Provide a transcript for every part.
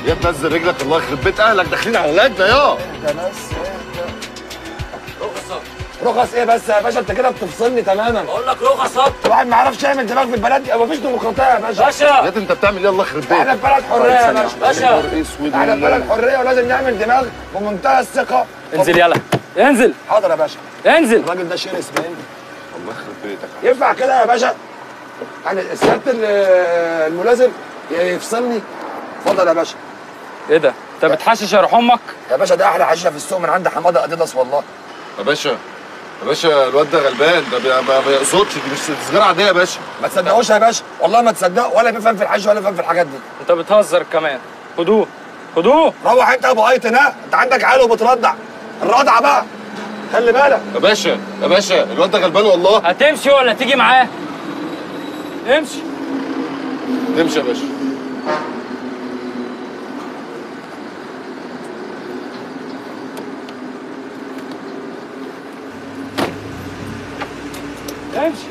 يا تنزل رجلك الله يخرب بيت اهلك داخلين على لجنه يا ده بس رخص ايه بس يا باشا انت كده بتفصلني تماما بقول لك رخص اهو الواحد ما يعرفش يعمل دماغ في البلد دي مفيش ديمقراطيه يا باشا باشا يا انت بتعمل ايه الله يخرب بيتك احنا في بلد حريه يا باشا باشا. نهار اسود احنا في بلد حريه ولازم نعمل دماغ بمنتهى الثقه انزل يلا انزل حاضر يا باشا انزل الراجل ده شرس باين الله يخرب بيتك ينفع كده يا باشا يعني سياده ال- الملازم يفصلني اتفضل يا باشا ايه ده انت بتحشش يا روح امك يا باشا ده احلى حشيشه في السوق من عند حماده اديداس والله يا باشا يا باشا الواد ده غلبان ده بي- ما بيقصدش دي مش سجاره عاديه يا باشا ما تصدقوش يا باشا والله ما تصدقوا ولا بيفهم في الحش ولا بيفهم في الحاجات دي انت بتهزر كمان خدوه خدوه روح انت يا ابو ايتن ها انت عندك عيال وبترضع الرضع بقى خلي بالك يا باشا يا باشا الواد ده غلبان والله هتمشي ولا تيجي معاه امشي امشي يا باشا امشي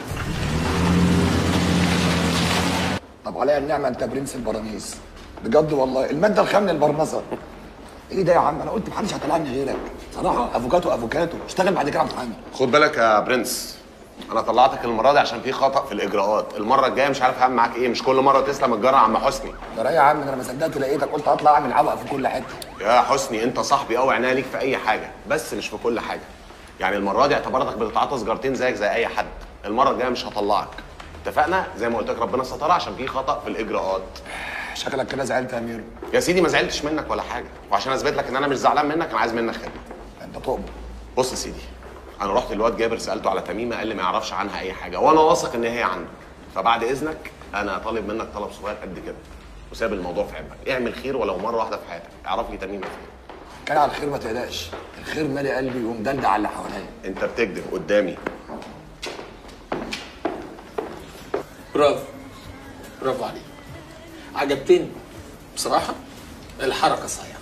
طب عليا النعمه انت برنس البرانيس بجد والله الماده الخام للبرنسه ايه ده يا عم انا قلت محدش هيطلعني غيرك صراحه افوكاتو افوكاتو اشتغل بعد كده محامي خد بالك يا برنس انا طلعتك المره دي عشان في خطا في الاجراءات المره الجايه مش عارف هعمل معاك ايه مش كل مره تسلم الجرة عم حسني ده يا عم انا ما صدقت لقيتك قلت هطلع اعمل عبق في كل حته يا حسني انت صاحبي قوي عناية ليك في اي حاجه بس مش في كل حاجه يعني المره دي اعتبرتك بتتعاطى سجارتين زيك زي اي حد المره الجايه مش هطلعك اتفقنا زي ما قلت لك ربنا سترها عشان في خطا في الاجراءات شكلك كده زعلت يا امير يا سيدي ما زعلتش منك ولا حاجه وعشان اثبت لك ان انا مش زعلان منك انا عايز منك خدمه انت تؤمر بص يا سيدي انا رحت للواد جابر سالته على تميمه قال لي ما يعرفش عنها اي حاجه وانا واثق ان هي عنده فبعد اذنك انا طالب منك طلب صغير قد كده وساب الموضوع في عبك اعمل خير ولو مره واحده في حياتك اعرف لي تميمه فين كان على الخير ما تقلقش الخير مالي قلبي ومدلدع على اللي حواليا انت بتكذب قدامي برافو برافو عليك عجبتني بصراحة الحركة صحيحة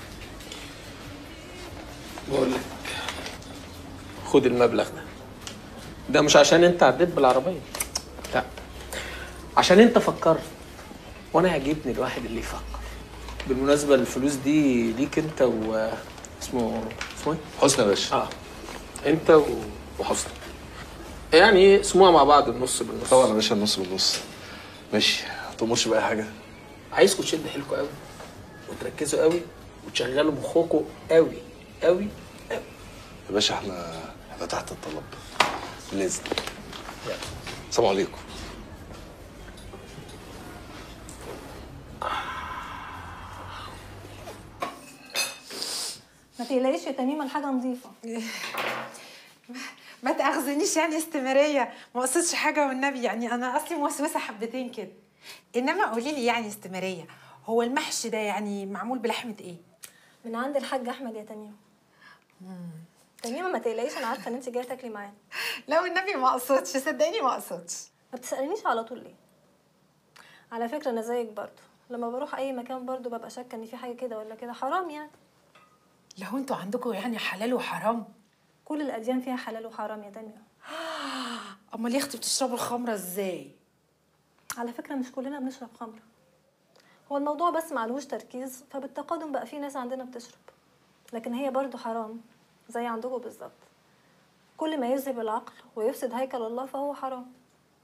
بقول لك خد المبلغ ده ده مش عشان انت عديت بالعربية لا عشان انت فكرت وانا يعجبني الواحد اللي يفكر بالمناسبة الفلوس دي ليك انت و اسمه اسمه ايه؟ حسني يا باشا اه انت و... وحسني يعني اسموها مع بعض النص بالنص طبعا يا باشا النص بالنص ماشي ما تأمرش بأي حاجة عايزكم تشدوا حيلكم قوي وتركزوا قوي وتشغلوا مخكم قوي قوي قوي يا باشا احنا احنا تحت الطلب لازم السلام عليكم ما تقلقيش يا تميمه الحاجه نظيفه ما تاخذنيش يعني استمراريه ما قصدش حاجه والنبي يعني انا اصلي موسوسه حبتين كده انما قولي لي يعني استمراريه هو المحشي ده يعني معمول بلحمه ايه من عند الحاج احمد يا تميمه تميمه ما تقلقيش انا عارفه ان انت جايه تاكلي معانا لا والنبي ما اقصدش صدقيني ما اقصدش ما بتسالنيش على طول ليه على فكره انا زيك برضو لما بروح اي مكان برضو ببقى شاكه ان في حاجه كده ولا كده حرام يعني لو انتوا عندكم يعني حلال وحرام كل الاديان فيها حلال وحرام يا تميمه امال يا اختي بتشربوا الخمره ازاي على فكره مش كلنا بنشرب خمره هو الموضوع بس معلوش تركيز فبالتقادم بقى في ناس عندنا بتشرب لكن هي برضو حرام زي عندكم بالظبط كل ما يذهب العقل ويفسد هيكل الله فهو حرام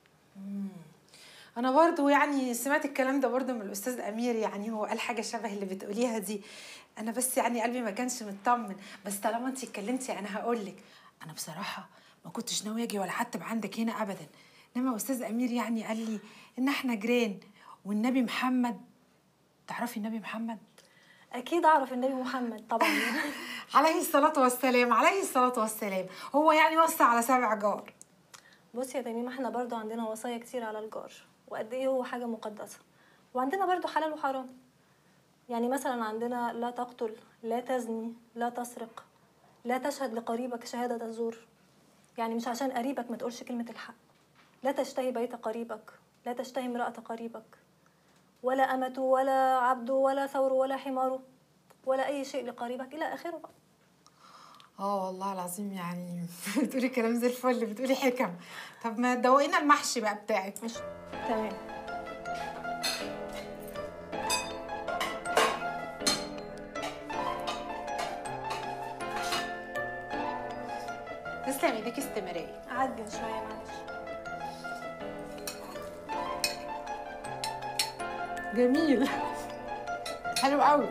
انا برضو يعني سمعت الكلام ده برضو من الاستاذ امير يعني هو قال حاجه شبه اللي بتقوليها دي انا بس يعني قلبي ما كانش مطمن بس طالما انت اتكلمتي انا هقول لك انا بصراحه ما كنتش ناويه اجي ولا حتى عندك هنا ابدا انما استاذ امير يعني قال لي ان احنا جيران والنبي محمد تعرفي النبي محمد اكيد اعرف النبي محمد طبعا عليه الصلاه والسلام عليه الصلاه والسلام هو يعني وصى على سبع جار بصي يا تميمه احنا برضو عندنا وصايا كتير على الجار وقد ايه هو حاجه مقدسه وعندنا برضو حلال وحرام يعني مثلا عندنا لا تقتل لا تزني لا تسرق لا تشهد لقريبك شهادة الزور يعني مش عشان قريبك ما تقولش كلمة الحق لا تشتهي بيت قريبك لا تشتهي امرأة قريبك ولا أمته ولا عبده ولا ثوره ولا حماره ولا أي شيء لقريبك إلى آخره بقى اه والله العظيم يعني بتقولي كلام زي الفل بتقولي حكم طب ما تدوقينا المحشي بقى بتاعك مش تمام تسلم ايديك استمراريه عجل شويه معلش جميل حلو قوي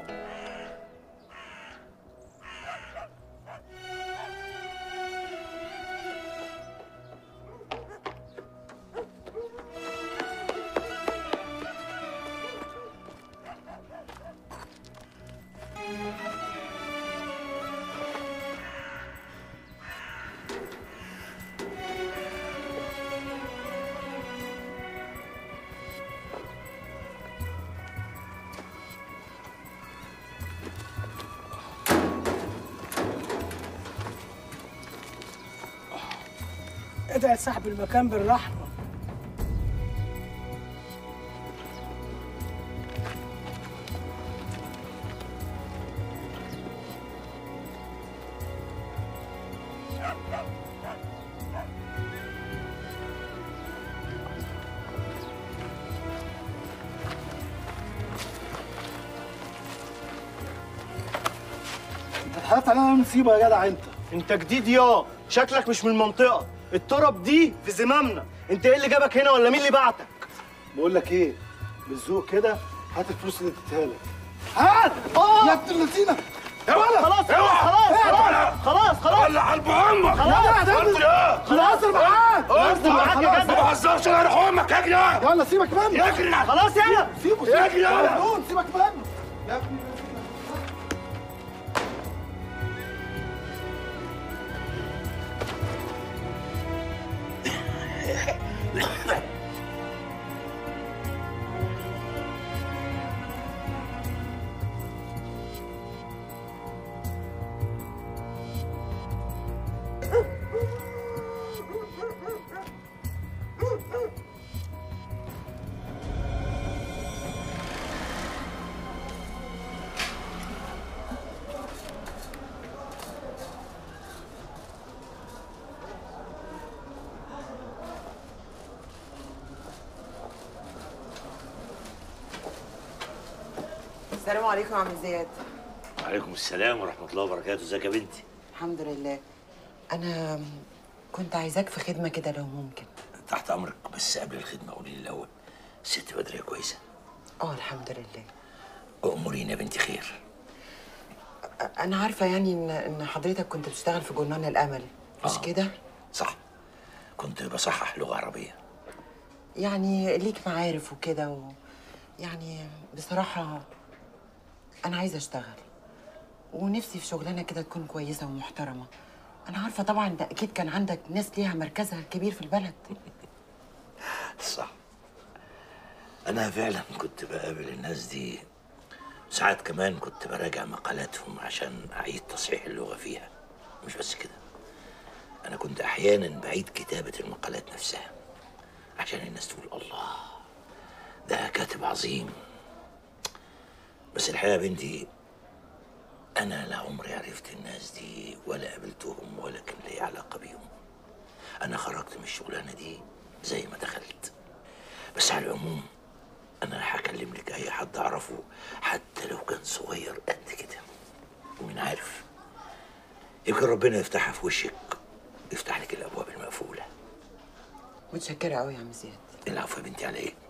ادعي صاحب المكان بالرحمه انت اتحدثت علينا مصيبه يا جدع انت انت جديد يا شكلك مش من المنطقه التراب دي في زمامنا انت ايه اللي جابك هنا ولا مين اللي بعتك بقول لك ايه بالذوق كده هات الفلوس اللي اديتها لك هات يا ابن اللذينه خلاص خلاص خلاص خلاص خلاص ولع قلب امك خلاص قلت ايه؟ خلاص انا معاك قلت معاك يا ما جدع بهزرش غير امك اجري يلا سيبك منه اجري خلاص يلا سيبه سيبه اجري يلا. مجنون، سيبك منه يا ابني السلام عليكم يا عم زياد وعليكم السلام ورحمة الله وبركاته، ازيك يا بنتي؟ الحمد لله انا كنت عايزاك في خدمه كده لو ممكن تحت أمرك بس قبل الخدمة قولي لي الأول الست بدرية كويسة؟ اه الحمد لله أمورينا يا بنتي خير أ- انا عارفه يعني ان ان حضرتك كنت بتشتغل في جنان الامل مش آه. كده صح كنت بصحح لغة عربية يعني ليك معارف وكده و... يعني بصراحه انا عايزه اشتغل ونفسي في شغلانه كده تكون كويسه ومحترمه انا عارفه طبعا ده اكيد كان عندك ناس ليها مركزها الكبير في البلد صح أنا فعلا كنت بقابل الناس دي ساعات كمان كنت براجع مقالاتهم عشان أعيد تصحيح اللغة فيها مش بس كده أنا كنت أحيانا بعيد كتابة المقالات نفسها عشان الناس تقول الله ده كاتب عظيم بس الحقيقة يا بنتي أنا لا عمري عرفت الناس دي ولا قابلتهم ولا كان لي علاقة بيهم أنا خرجت من الشغلانة دي زي ما دخلت بس على العموم أنا هكلم لك أي حد أعرفه حتى لو كان صغير قد كده ومين عارف يمكن ربنا يفتحها في وشك يفتح لك الأبواب المقفولة متشكره قوي يا عم زياد العفو يا بنتي على إيه؟